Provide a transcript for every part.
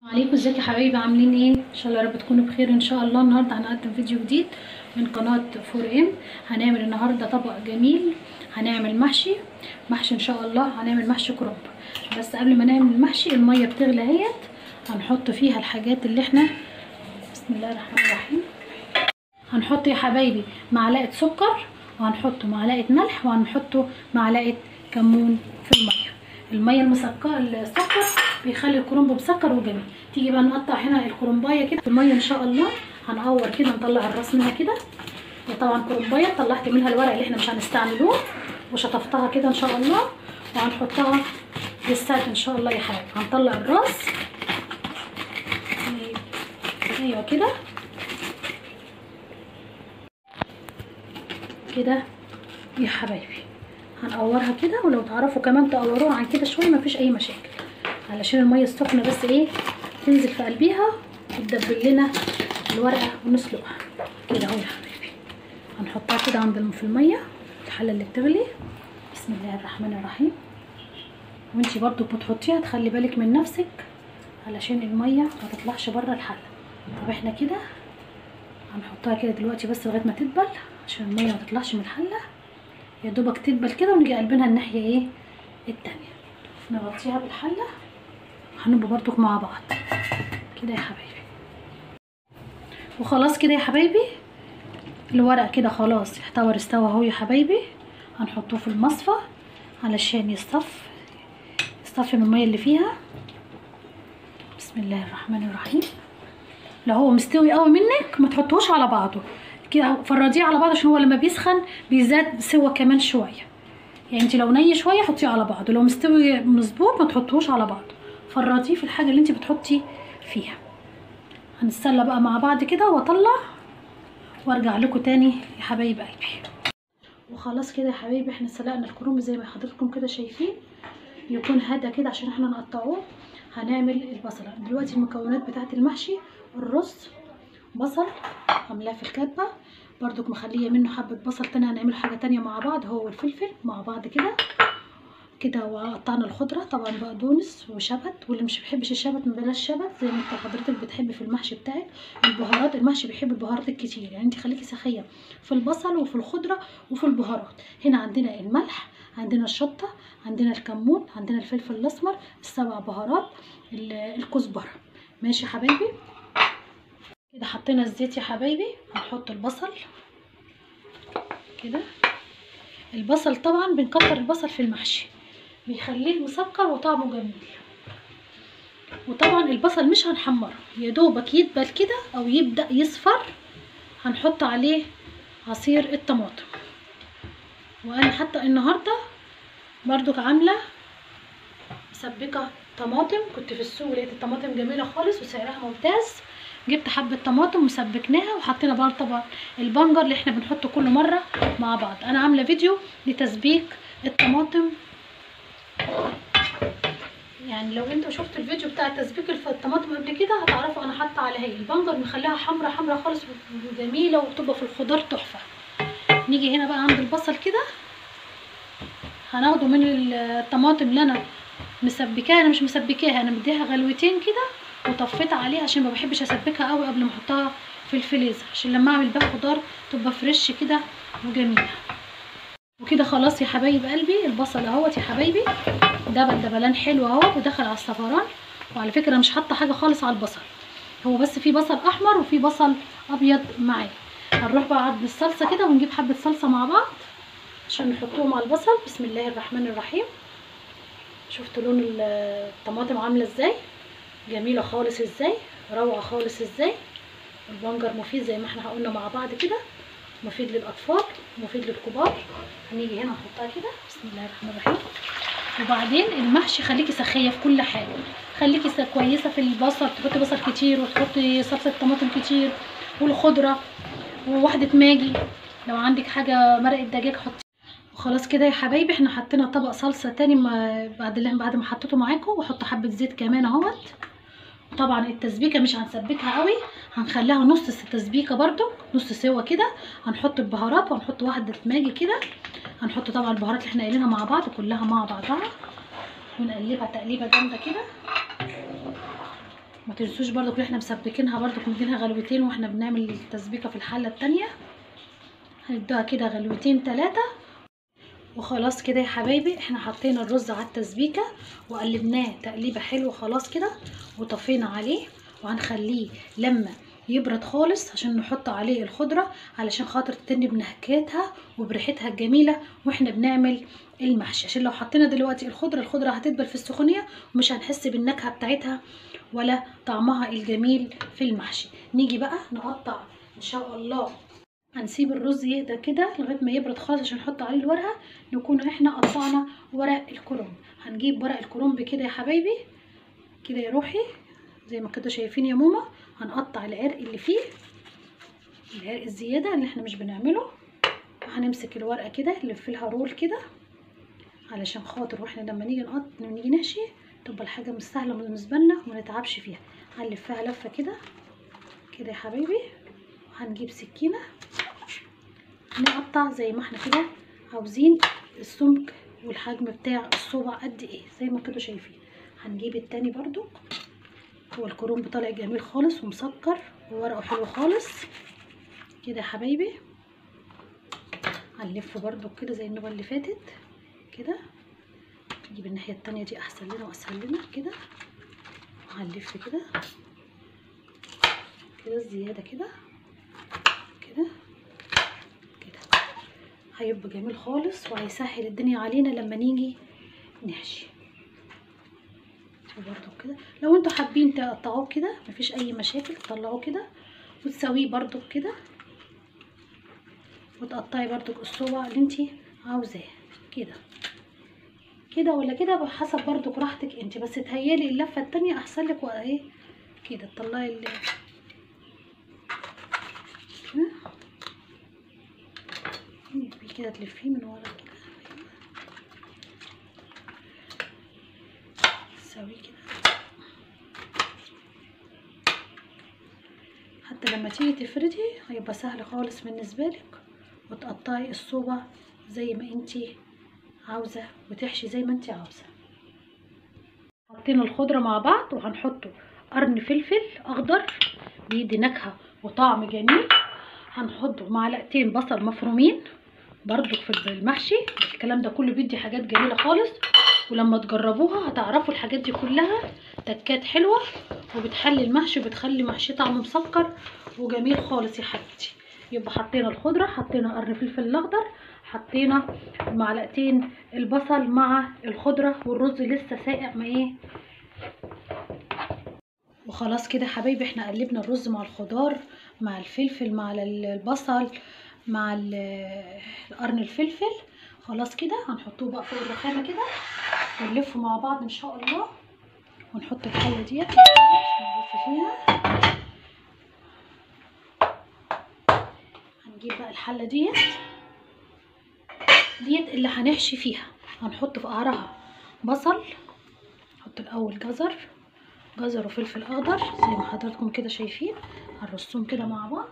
عليكم ازيك يا حبايبي عاملين ايه ان شاء الله يا رب تكونوا بخير ان شاء الله النهارده هنقدم فيديو جديد من قناه فور ام هنعمل النهارده طبق جميل هنعمل محشي محشي ان شاء الله هنعمل محشي كرنب بس قبل ما نعمل المحشي الميه بتغلي اهيت هنحط فيها الحاجات اللي احنا بسم الله الرحمن الرحيم هنحط يا حبايبي معلقه سكر وهنحط معلقه ملح وهنحط معلقه كمون في الميه الميه المسكره السكر بيخلي الكرنب مسكر وجميل تيجي بقى نقطع هنا الكرنبايه كده في الميه ان شاء الله هنقور كده نطلع الراس منها كده طبعا كرنبايه طلعت منها الورق اللي احنا مش هنستعملوه وشطفتها كده ان شاء الله وهنحطها للسلق ان شاء الله يا حبايبي هنطلع الراس ايوه كده كده يا حبايبي هنقورها كده ولو تعرفوا كمان تقوروها عن كده شويه مفيش اي مشاكل علشان الميه السخنه بس ايه تنزل في قلبيها وتدبل لنا الورقه ونسلقها كده اهو يا حبايبي هنحطها كده عند في الميه الحله اللي بتغلي بسم الله الرحمن الرحيم وانتي برضو بتحطيها تخلي بالك من نفسك علشان الميه ما تطلعش بره الحله طب احنا كده هنحطها كده دلوقتي بس لغايه ما تدبل عشان الميه ما تطلعش من الحله يا دوبك تدبل كده ونيجي قلبينها الناحيه ايه التانية نغطيها بالحله هنبقى برضو مع بعض كده يا حبايبي وخلاص كده يا حبايبي الورق كده خلاص يحتوى استوى اهو يا حبايبي هنحطوه في المصفى علشان يصطف يصطفي من الميه اللي فيها بسم الله الرحمن الرحيم لو هو مستوي قوي منك ما تحطوش على بعضه كده فرديه على بعض عشان هو لما بيسخن بيزاد سوا كمان شويه يعني انت لو ني شويه حطيه على بعض لو مستوي مظبوط ما تحطوش على بعض فرديه في الحاجه اللي انت بتحطي فيها هنتسلى بقى مع بعض كده واطلع وارجع لكم تاني يا حبايب قلبي وخلاص كده يا حبايبي احنا سلقنا الكرنب زي ما حضراتكم كده شايفين يكون هدا كده عشان احنا نقطعوه هنعمل البصله دلوقتي المكونات بتاعه المحشي الرز بصل عاملاه في الكبه برضك مخليه منه حبه بصل تاني هنعمل حاجه تانية مع بعض هو والفلفل مع بعض كده كده وقطعنا الخضره طبعا بقدونس وشبت واللي مش بيحبش الشبت بلاش شبت زي ما انت حضرتك بتحبي في المحشي بتاعك البهارات المحشي بيحب البهارات الكتير يعني انت خليكي سخيه في البصل وفي الخضره وفي البهارات هنا عندنا الملح عندنا الشطه عندنا الكمون عندنا الفلفل الاسمر السبع بهارات الكزبره ماشي يا حبايبي كده حطينا الزيت يا حبايبي هنحط البصل كده البصل طبعا بنكتر البصل في المحشي بيخليه مسكر وطعمه جميل وطبعا البصل مش هنحمره يا دوبك يدبل كده او يبدا يصفر هنحط عليه عصير الطماطم وانا حتى النهارده برضو عامله مسبكه طماطم كنت في السوق لقيت الطماطم جميله خالص وسعرها ممتاز جبت حبه طماطم وسبكناها وحطينا بقى طبعا البنجر اللي احنا بنحطه كل مره مع بعض انا عامله فيديو لتسبيك الطماطم يعني لو انتوا شفتوا الفيديو بتاع تسبيك الطماطم قبل كده هتعرفوا انا حاطه على ايه البنجر مخليها حمرا حمرا خالص وجميله وبتبقى في الخضار تحفه نيجي هنا بقى عند البصل كده هناخده من الطماطم اللي انا مسبكاها انا مش مسبكاها انا مديها غلوتين كده وطفيت عليه عشان ما بحبش اسبكها قوي قبل ما احطها في الفريزر عشان لما اعمل بقى خضار تبقى فريش كده وجميله وكده خلاص يا حبايب قلبي البصل اهوت يا حبايبي دبل دبلان حلو اهو ودخل على الصفران وعلى فكره مش حاطه حاجه خالص على البصل هو بس في بصل احمر وفي بصل ابيض معاه هنروح بقى عند الصلصه كده ونجيب حبه صلصه مع بعض عشان نحطهم على البصل بسم الله الرحمن الرحيم شفتوا لون الطماطم عامله ازاي جميله خالص ازاي روعه خالص ازاي البنجر مفيد زي ما احنا قلنا مع بعض كده مفيد للاطفال مفيد للكبار هنيجي هنا نحطها كده بسم الله الرحمن الرحيم وبعدين المحشي خليكي سخيه في كل حاجه خليكي كويسه في البصل تحطي بصل كتير وتحطي صلصه طماطم كتير والخضره وواحده ماجي لو عندك حاجه مرقه دجاج حطي وخلاص كده يا حبايبي احنا حطينا طبق صلصه تاني ما بعد اللي بعد ما حطيته معاكم واحط حبه زيت كمان اهوت طبعا التسبيكه مش هنسبكها قوي هنخليها نص التسبيكه برده نص سوا كده هنحط البهارات وهنحط واحده ماجي كده هنحط طبعا البهارات اللي احنا قايلينها مع بعض كلها مع بعضها ونقلبها تقليبه جامده كده ما تنسوش برضو ان احنا مسبكينها برضو مدينها غلوتين واحنا بنعمل التسبيكه في الحله التانية هندوها كده غلوتين ثلاثه وخلاص كده يا حبايبي احنا حطينا الرز على التسبيكه وقلبناه تقليبه حلوه خلاص كده وطفينا عليه وهنخليه لما يبرد خالص عشان نحط عليه الخضره علشان خاطر تتني بنكهتها وبريحتها الجميله واحنا بنعمل المحشي عشان لو حطينا دلوقتي الخضره الخضره هتدبل في السخونيه ومش هنحس بالنكهه بتاعتها ولا طعمها الجميل في المحشي نيجي بقى نقطع ان شاء الله هنسيب الرز يهدى كده لغايه ما يبرد خالص عشان نحط عليه الورقه نكون احنا قطعنا ورق الكرنب هنجيب ورق الكرنب كده يا حبايبي كده يا روحي زي ما كده شايفين يا ماما هنقطع العرق اللي فيه العرق الزياده اللي احنا مش بنعمله وهنمسك الورقه كده نلف لها رول كده علشان خاطر واحنا لما نيجي نقط نيجي نحشي تبقى الحاجه مش سهله بالنسبه لنا وما نتعبش فيها هنلفها لفه كده كده يا حبايبي وهنجيب سكينه نقطع زي ما احنا كده عاوزين السمك والحجم بتاع الصبع قد ايه زي ما كده شايفين هنجيب التاني برضو هو الكرنب طالع جميل خالص ومسكر وورقه حلو خالص كده يا حبايبي هنلف برضو كده زي النوبه اللي فاتت كده نجيب الناحيه التانية دي احسن لنا واسهل لنا كده وهنلف كده كده الزياده كده كده كده هيبقى جميل خالص وهيسهل الدنيا علينا لما نيجي نحشي وبرده كده لو انتوا حابين تقطعوه كده مفيش اي مشاكل تطلعوه كده وتسويه برده كده وتقطعي برده الصبع اللي انتي عاوزاه كده كده ولا كده بحسب برضو براحتك انت بس تهيالي اللفه التانية احسن لك واهي كده تطلعي ال كده كده تلفيه من ورا كده تسويه كده حتى لما تيجي تفردي هيبقى سهل خالص بالنسبه لك وتقطعي الصوبع زي ما انتي عاوزه وتحشي زي ما انت عاوزه حطينا الخضره مع بعض وهنحطه قرن فلفل اخضر بيدي نكهه وطعم جميل هنحطه معلقتين بصل مفرومين برضو في المحشي الكلام ده كله بيدي حاجات جميله خالص ولما تجربوها هتعرفوا الحاجات دي كلها تكات حلوه وبتحلي المحشي وبتخلي محشي طعمه مسكر وجميل خالص يا حبيبتي يبقى حطينا الخضره حطينا قرن فلفل الاخضر حطينا معلقتين البصل مع الخضره والرز لسه ساقع ما ايه وخلاص كده حبايبي احنا قلبنا الرز مع الخضار مع الفلفل مع البصل مع قرن الفلفل خلاص كده هنحطوه بقى فوق الرخامه كده ونلفه مع بعض ان شاء الله ونحط الحله ديت نلف فيها هنجيب بقى الحله ديت ديت اللي هنحشي فيها هنحط في قعرها بصل نحط الاول جزر جزر وفلفل اخضر زي ما حضراتكم كده شايفين هنرصهم كده مع بعض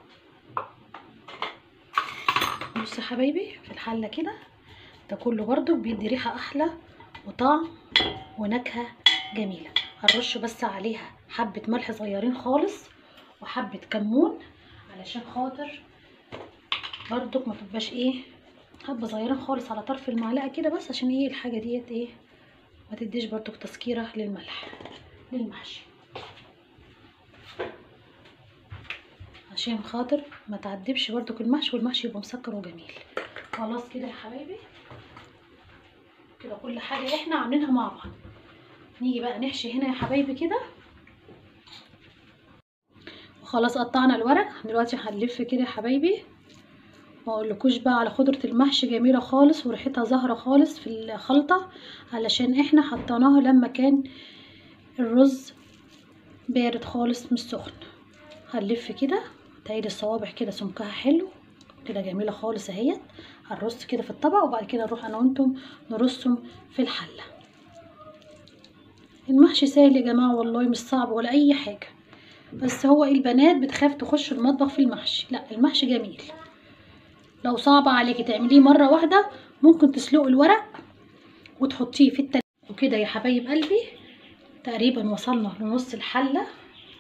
بصوا يا حبايبي في الحله كده ده كله برضو بيدي ريحه احلى وطعم ونكهه جميله هنرش بس عليها حبه ملح صغيرين خالص وحبه كمون علشان خاطر برضو ما تبقاش ايه حبه صغيرين خالص على طرف المعلقه كده بس عشان ايه الحاجه ديت ايه ما تديش برضو تسكيره للملح للمحشي عشان خاطر ما تعدبش برضو المحشي والمحشي يبقى مسكر وجميل خلاص كده يا حبايبي كده كل حاجه احنا عاملينها مع بعض نيجي بقى نحشي هنا يا حبايبي كده وخلاص قطعنا الورق دلوقتي هنلف كده يا حبايبي ما اقولكوش بقى على خضرة المحشي جميلة خالص وريحتها زهرة خالص في الخلطة علشان احنا حطيناها لما كان الرز بارد خالص مش سخن هنلف كده تعيد الصوابع كده سمكها حلو كده جميلة خالص اهيت هنرص كده في الطبق وبعد كده نروح انا وانتم نرصهم في الحلة المحشي سهل يا جماعة والله مش صعب ولا اي حاجة بس هو البنات بتخاف تخش المطبخ في المحشي لا المحشي جميل لو صعب عليكي تعمليه مرة واحدة ممكن تسلقي الورق وتحطيه في التلاجة وكده يا حبايب قلبي تقريبا وصلنا لنص الحلة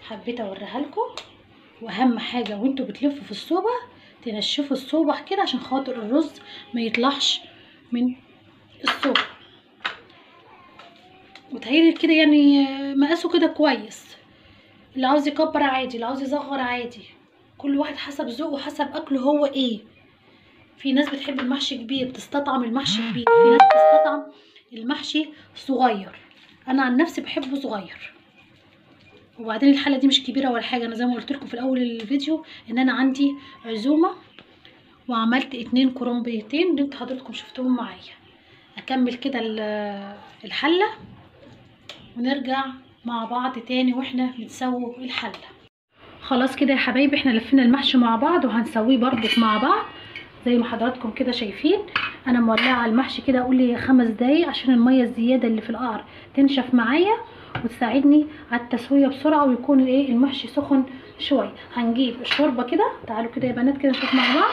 حبيت اوريها لكم واهم حاجه وانتوا بتلفوا في الصوبه تنشفوا الصوبع كده عشان خاطر الرز ما يطلعش من الصوبع وتهيألي كده يعني مقاسه كده كويس اللي عاوز يكبر عادي اللي عاوز يصغر عادي كل واحد حسب ذوقه وحسب اكله هو ايه في ناس بتحب المحشي كبير بتستطعم المحشي كبير في ناس بتستطعم المحشي صغير انا عن نفسي بحبه صغير وبعدين الحله دي مش كبيره ولا حاجه انا زي ما قلت لكم في الاول الفيديو ان انا عندي عزومه وعملت اتنين كرومبيتين اللي انتوا حضراتكم شفتوهم معايا اكمل كده ال- الحله ونرجع مع بعض تاني واحنا بنسوي الحله خلاص كده يا حبايبي احنا لفينا المحشي مع بعض وهنسويه برضك مع بعض زي ما حضراتكم كده شايفين انا مولعه على المحشي كده اقول لي خمس دقايق عشان الميه الزياده اللي في القعر تنشف معايا وتساعدني على التسويه بسرعه ويكون الايه المحشي سخن شويه هنجيب الشوربه كده تعالوا كده يا بنات كده نشوف مع بعض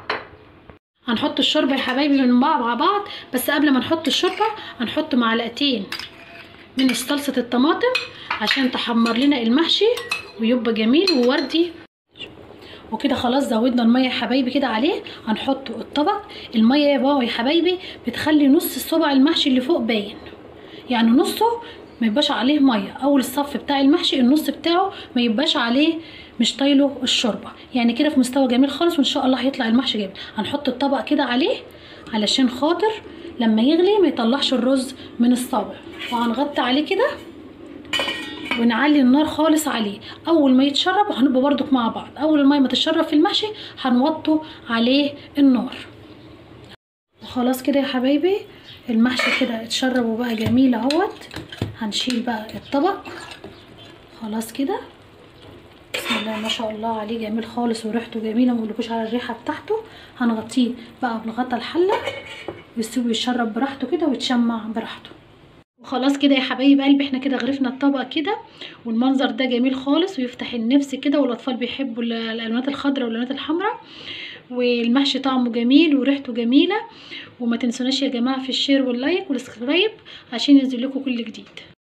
هنحط الشوربه يا حبايبي من بعض مع بعض بس قبل ما نحط الشوربه هنحط معلقتين من صلصه الطماطم عشان تحمر لنا المحشي ويبقى جميل ووردي وكده خلاص زودنا الميه يا حبايبي كده عليه هنحط الطبق الميه يا بابا يا حبايبي بتخلي نص الصبع المحشي اللي فوق باين يعني نصه ما يبقاش عليه ميه اول الصف بتاع المحشي النص بتاعه ما يبقاش عليه مش طايله الشوربه يعني كده في مستوى جميل خالص وان شاء الله هيطلع المحشي جميل هنحط الطبق كده عليه علشان خاطر لما يغلي ما يطلعش الرز من الصابع وهنغطي عليه كده ونعلي النار خالص عليه اول ما يتشرب هنبقى برضك مع بعض اول الميه ما تتشرب في المحشي هنوطوا عليه النار وخلاص كده يا حبايبي المحشي كده اتشرب وبقى جميل اهوت هنشيل بقى الطبق خلاص كده بسم الله ما شاء الله عليه جميل خالص وريحته جميله ما اقولكوش على الريحه بتاعته هنغطيه بقى بغطا الحله ويسيبه يتشرب براحته كده ويتشمع براحته وخلاص كده يا حبايب قلبي احنا كده غرفنا الطبق كده والمنظر ده جميل خالص ويفتح النفس كده والاطفال بيحبوا ال- الالوانات الخضراء والالوانات الحمراء والمحشي طعمه جميل وريحته جميله وما تنسوناش يا جماعه في الشير واللايك والسبسكرايب عشان ينزل لكم كل جديد